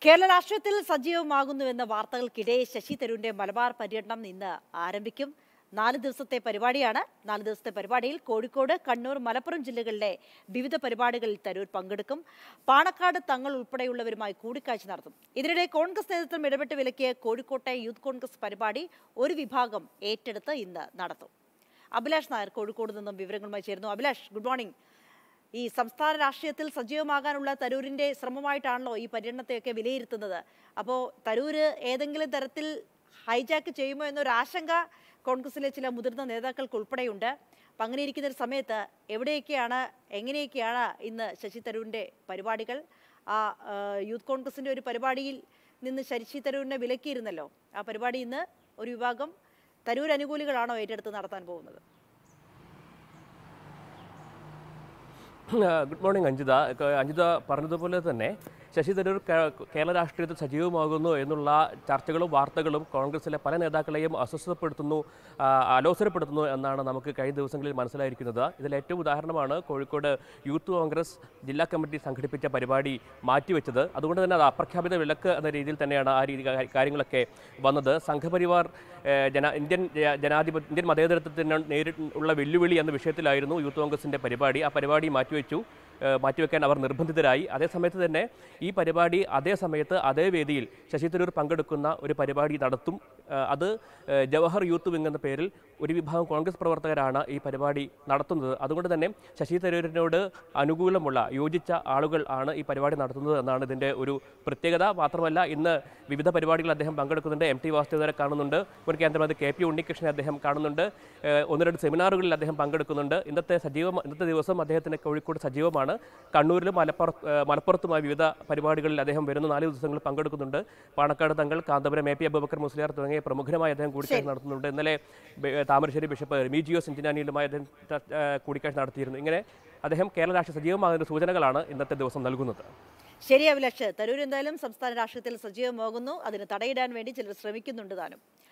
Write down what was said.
കേരള രാഷ്ട്രീയത്തിൽ സജീവമാകുന്നുവെന്ന വാർത്തകൾക്കിടെ ശശി തരൂരിന്റെ മലബാർ പര്യടനം ഇന്ന് ആരംഭിക്കും നാല് ദിവസത്തെ പരിപാടിയാണ് നാല് ദിവസത്തെ പരിപാടിയിൽ കോഴിക്കോട് കണ്ണൂർ മലപ്പുറം ജില്ലകളിലെ വിവിധ പരിപാടികളിൽ തരൂർ പങ്കെടുക്കും പാണക്കാട് തങ്ങൾ ഉൾപ്പെടെയുള്ളവരുമായി കൂടിക്കാഴ്ച നടത്തും ഇതിനിടെ കോൺഗ്രസ് നേതൃത്വം ഇടപെട്ട് വിലക്കിയ കോഴിക്കോട്ടെ യൂത്ത് കോൺഗ്രസ് പരിപാടി ഒരു വിഭാഗം ഏറ്റെടുത്ത് ഇന്ന് നടത്തും അഭിലാഷ് നായർ കോഴിക്കോട് നിന്നും വിവരങ്ങളുമായി ചേരുന്നു അഭിലാഷ് ഗുഡ് മോർണിംഗ് ഈ സംസ്ഥാന രാഷ്ട്രീയത്തിൽ സജീവമാകാനുള്ള തരൂരിന്റെ ശ്രമമായിട്ടാണല്ലോ ഈ പര്യടനത്തെയൊക്കെ വിലയിരുത്തുന്നത് അപ്പോൾ തരൂര് ഏതെങ്കിലും തരത്തിൽ ഹൈജാക്ക് ചെയ്യുമോ എന്നൊരു ആശങ്ക കോൺഗ്രസിലെ ചില മുതിർന്ന നേതാക്കൾക്ക് ഉൾപ്പെടെയുണ്ട് അപ്പം അങ്ങനെ ഇരിക്കുന്ന ഒരു സമയത്ത് എവിടെയൊക്കെയാണ് എങ്ങനെയൊക്കെയാണ് ഇന്ന് ശശി തരൂരിന്റെ പരിപാടികൾ ആ ആ, യൂത്ത് കോൺഗ്രസിന്റെ ഒരു പരിപാടിയിൽ നിന്ന് ശശി തരൂരിനെ വിലക്കിയിരുന്നല്ലോ ആ പരിപാടി ഇന്ന് ഒരു വിഭാഗം തരൂർ അനുകൂലികളാണോ ഏറ്റെടുത്ത് നടത്താൻ പോകുന്നത് ഗുഡ് മോർണിംഗ് അഞ്ജിത ക- അഞ്ജിത പറഞ്ഞതുപോലെ തന്നെ ശശി തരൂർ കേ- കേരള രാഷ്ട്രീയത്തിൽ സജീവമാകുന്നു എന്നുള്ള ചർച്ചകളും വാർത്തകളും കോൺഗ്രസിലെ പല നേതാക്കളെയും അസ്വസ്ഥപ്പെടുത്തുന്നു ആ, അലോസരപ്പെടുത്തുന്നു എന്നാണ് നമുക്ക് കഴിഞ്ഞ ദിവസങ്ങളിൽ മനസ്സിലായിരിക്കുന്നത് ഇതിൽ ഏറ്റവും ഉദാഹരണമാണ് കോഴിക്കോട് യൂത്ത് കോൺഗ്രസ് ജില്ലാ കമ്മിറ്റി സംഘടിപ്പിച്ച പരിപാടി മാറ്റിവെച്ചത് അതുകൊണ്ട് തന്നെ അത് അപ്രഖ്യാപിത വിലക്ക് എന്ന രീതിയിൽ തന്നെയാണ് ആ രീതി കാ- കാര്യങ്ങളൊക്കെ വന്നത് സംഘപരിവാർ ഏഹ്, ജന ഇന്ത്യൻ ജ- ജനാധിപത്യ ഇന്ത്യൻ മതേതരത്വത്തിന് നേരിട്ടുള്ള വെല്ലുവിളി എന്ന വിഷയത്തിലായിരുന്നു യൂത്ത് കോൺഗ്രസിൻ്റെ പരിപാടി ആ പരിപാടി മാറ്റിവെച്ചു ഏഹ്, മാറ്റിവെക്കാൻ അവർ നിർബന്ധിതരായി അതേസമയത്ത് തന്നെ ഈ പരിപാടി അതേ സമയത്ത് അതേ വേദിയിൽ ശശി തരൂർ പങ്കെടുക്കുന്ന ഒരു പരിപാടി നടത്തും ഏഹ്, അത് ഏഹ്, ജവഹർ യൂത്ത് വിങ് എന്ന പേരിൽ ഒരു വിഭാഗം കോൺഗ്രസ് പ്രവർത്തകരാണ് ഈ പരിപാടി നടത്തുന്നത് അതുകൊണ്ട് തന്നെ ശശി തരൂരിനോട് അനുകൂലമുള്ള യോജിച്ച ആളുകൾ ആണ് ഈ പരിപാടി നടത്തുന്നത് എന്നാണ് ഇതിൻ്റെ ഒരു പ്രത്യേകത മാത്രമല്ല ഇന്ന് വിവിധ പരിപാടികൾ അദ്ദേഹം പങ്കെടുക്കുന്നുണ്ട് എം ടി വാസുദേവരെ കാണുന്നുണ്ട് മുൻ കേന്ദ്രമന്ത്രി കെ പി ഉണ്ണികൃഷ്ണനെ അദ്ദേഹം കാണുന്നുണ്ട് ഏഹ്, ഒന്ന് രണ്ട് സെമിനാറുകളിൽ അദ്ദേഹം പങ്കെടുക്കുന്നുണ്ട് ഇന്നത്തെ സജീവം ഇന്നത്തെ ദിവസം അദ്ദേഹത്തിന് കോഴിക്കോട് സജീവമാണ് കണ്ണൂരിലും മലപ്പുറത്ത് ഏഹ്, മലപ്പുറത്തുമായി വിവിധ പരിപാടികളിൽ അദ്ദേഹം വരുന്ന നാല് ദിവസങ്ങൾ പങ്കെടുക്കുന്നുണ്ട് പാണക്കാട് തങ്ങൾ കാന്തപുരം എ പി അബൂബക്കർ മുസ്ലിയാർ തുടങ്ങിയ പ്രമുഖരുമായി അദ്ദേഹം കൂടിക്കാഴ്ച നടത്തുന്നുണ്ട് ഇന്നലെ ബെ- താമരശ്ശേരി ബിഷപ്പ് റിമീജിയോ സെഞ്ചിനാനിയിലുമായി അദ്ദേഹം ച- ഏഹ്, കൂടിക്കാഴ്ച നടത്തിയിരുന്നു ഇങ്ങനെ അദ്ദേഹം കേരള രാഷ്ട്രീയ സജീവമാകുന്ന സൂചനകളാണ് ഇന്നത്തെ ദിവസം നൽകുന്നത് ശരി അഭിലാഷ് തരൂർ എന്തായാലും സംസ്ഥാന രാഷ്ട്രീയത്തിൽ സജീവമാകുന്നു അതിന് തടയിടാൻ വേണ്ടി ചിലർ ശ്രമിക്കുന്നുണ്ട് താനും